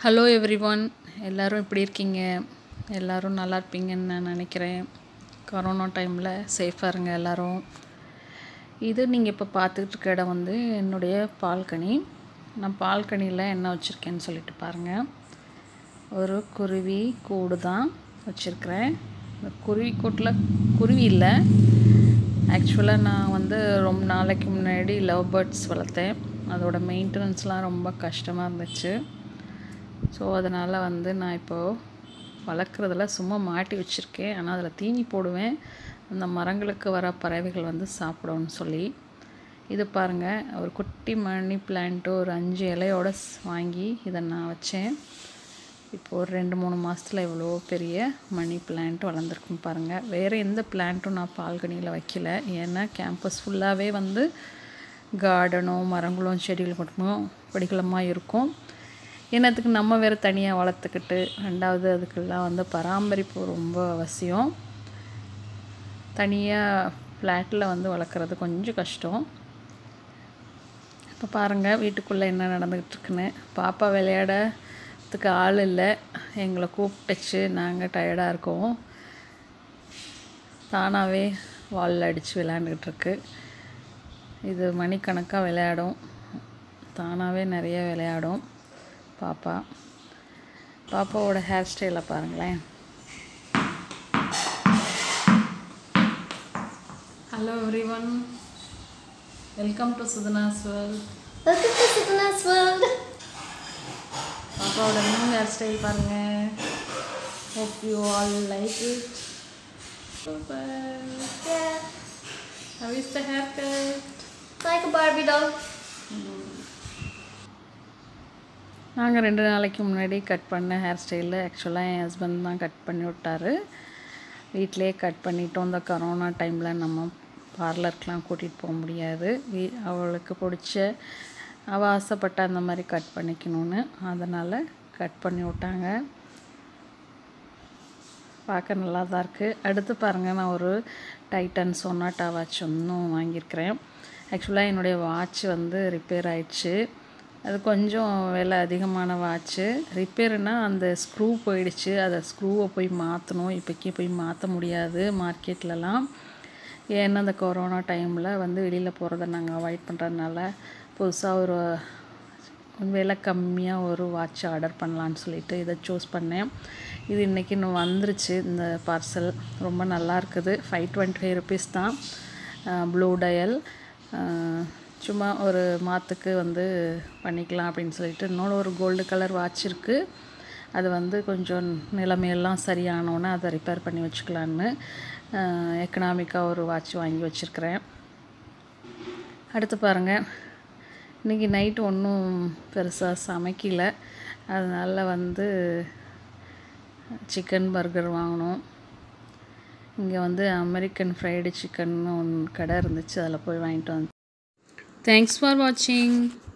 Hello every one எல்லோரும் எப்படி இருக்கீங்க எல்லோரும் நல்லா இருப்பீங்கன்னு நான் நினைக்கிறேன் கொரோனா டைமில் சேஃபாக இருங்க எல்லோரும் இது நீங்கள் இப்போ பார்த்துக்கிட்டு இருக்க இடம் வந்து என்னுடைய பால்கனி நான் பால்கனியில் என்ன வச்சுருக்கேன்னு சொல்லிட்டு பாருங்கள் ஒரு குருவி கூடு தான் வச்சுருக்கிறேன் இந்த குருவி கூட்டில் குருவி இல்லை ஆக்சுவலாக நான் வந்து ரொம்ப நாளைக்கு முன்னாடி லவ் பேர்ட்ஸ் வளர்த்தேன் அதோட மெயின்டெனன்ஸ்லாம் ரொம்ப கஷ்டமாக இருந்துச்சு ஸோ அதனால் வந்து நான் இப்போது வளர்க்குறதுல சும்மா மாட்டி வச்சுருக்கேன் ஆனால் அதில் தீனி போடுவேன் அந்த மரங்களுக்கு வர பறவைகள் வந்து சாப்பிடும்னு சொல்லி இது பாருங்கள் ஒரு குட்டி மணி பிளான்ட்டு ஒரு அஞ்சு இலையோட ஸ்- வாங்கி இதை நான் வச்சேன் இப்போ ஒரு ரெண்டு மூணு மாதத்தில் இவ்வளோ பெரிய மணி பிளான்ட் வளர்ந்துருக்கும் பாருங்கள் வேறு எந்த பிளான்ட்டும் நான் பால்கனியில் வைக்கல ஏன்னா கேம்பஸ் ஃபுல்லாகவே வந்து கார்டனும் மரங்களும் செடிகள் மட்டும் படிக்கலமாக இருக்கும் என்னத்துக்கு நம்ம வேறு தனியாக வளர்த்துக்கிட்டு ரெண்டாவது அதுக்கெல்லாம் வந்து பராமரிப்பு ரொம்ப அவசியம் தனியாக ஃப்ளாட்டில் வந்து வளர்க்குறது கொஞ்சம் கஷ்டம் இப்போ பாருங்கள் வீட்டுக்குள்ளே என்ன நடந்துக்கிட்டு இருக்குன்னு பாப்பா விளையாடத்துக்கு ஆள் இல்லை எங்களை கூப்பிட்டுச்சு நாங்கள் டயர்டாக இருக்கோம் தானாகவே வாலில் அடித்து விளையாண்டுக்கிட்டு இருக்கு இது மணிக்கணக்காக விளையாடும் தானாகவே நிறைய விளையாடும் பாப்பா பாப்பாவோட ஹேர் ஸ்டைலை பாருங்களேன் hello every one welcome to Sudhana's world Welcome to Sukuna's World. பாப்பாவோட நியூ ஹேர் ஸ்டைல் பாருங்க hope you all like it super Yeah, how is the hair cut like a Barbie doll. நாங்கள் ரெண்டு நாளைக்கு முன்னாடி கட் பண்ண hair ஸ்டைலில் ஆக்சுவலாக என் husband தான் கட் பண்ணி விட்டாரு வீட்டிலே கட் பண்ணிட்டோம் இந்த கரோனா டைமில் நம்ம பார்லருக்கெலாம் கூட்டிகிட்டு போக முடியாது வீ அவளுக்கு பிடிச்ச அவள் ஆசைப்பட்ட அந்த மாதிரி கட் பண்ணிக்கணும்னு அதனால் கட் பண்ணி விட்டாங்க பார்க்க நல்லா தான் இருக்குது அடுத்து பாருங்கள் நான் ஒரு டைட்டன் சொன்னாட்டா வாட்ச் ஒன்றும் வாங்கியிருக்கிறேன் ஆக்சுவலாக என்னுடைய வாட்ச் வந்து ரிப்பேர் ஆயிடுச்சு அது கொஞ்சம் விலை அதிகமான வாட்ச்சு ரிப்பேர்னால் அந்த ஸ்க்ரூ போயிடுச்சு அதை ஸ்க்ரூவை போய் மாற்றணும் இப்போக்கி போய் மாற்ற முடியாது மார்க்கெட்லலாம் ஏன்னா அந்த கொரோனா டைமில் வந்து வெளியில் போகிறத நாங்கள் அவாய்ட் பண்ணுறதுனால புதுசாக ஒரு விலை கம்மியாக ஒரு வாட்ச் ஆர்டர் பண்ணலான்னு சொல்லிட்டு இதை சூஸ் பண்ணேன் இது இன்றைக்கி இன்னும் வந்துருச்சு இந்த பார்சல் ரொம்ப நல்லா இருக்குது ஃபைவ் டுவெண்ட்டி ஃபைவ் ருபீஸ் தான் ப்ளூ டயல் சும்மா ஒரு மாற்றுக்கு வந்து பண்ணிக்கலாம் அப்படின்னு சொல்லிட்டு இன்னொன்று ஒரு கோல்டு கலர் வாட்ச் இருக்குது அது வந்து கொஞ்சம் நிலைமையெல்லாம் சரியானோன்னே அதை ரிப்பேர் பண்ணி வச்சுக்கலான்னு எக்கனாமிக்காக ஒரு வாட்ச் வாங்கி வச்சுருக்கிறேன் அடுத்து பாருங்கள் இன்றைக்கி நைட்டு ஒன்றும் பெருசாக சமைக்கல அதனால் வந்து சிக்கன் பர்கர் வாங்கினோம் இங்கே வந்து அமெரிக்கன் ஃப்ரைடு சிக்கன் ஒன்று கடை இருந்துச்சு அதில் போய் வாங்கிட்டு வந்து தேங்க்ஸ் ஃபார் வாட்சிங்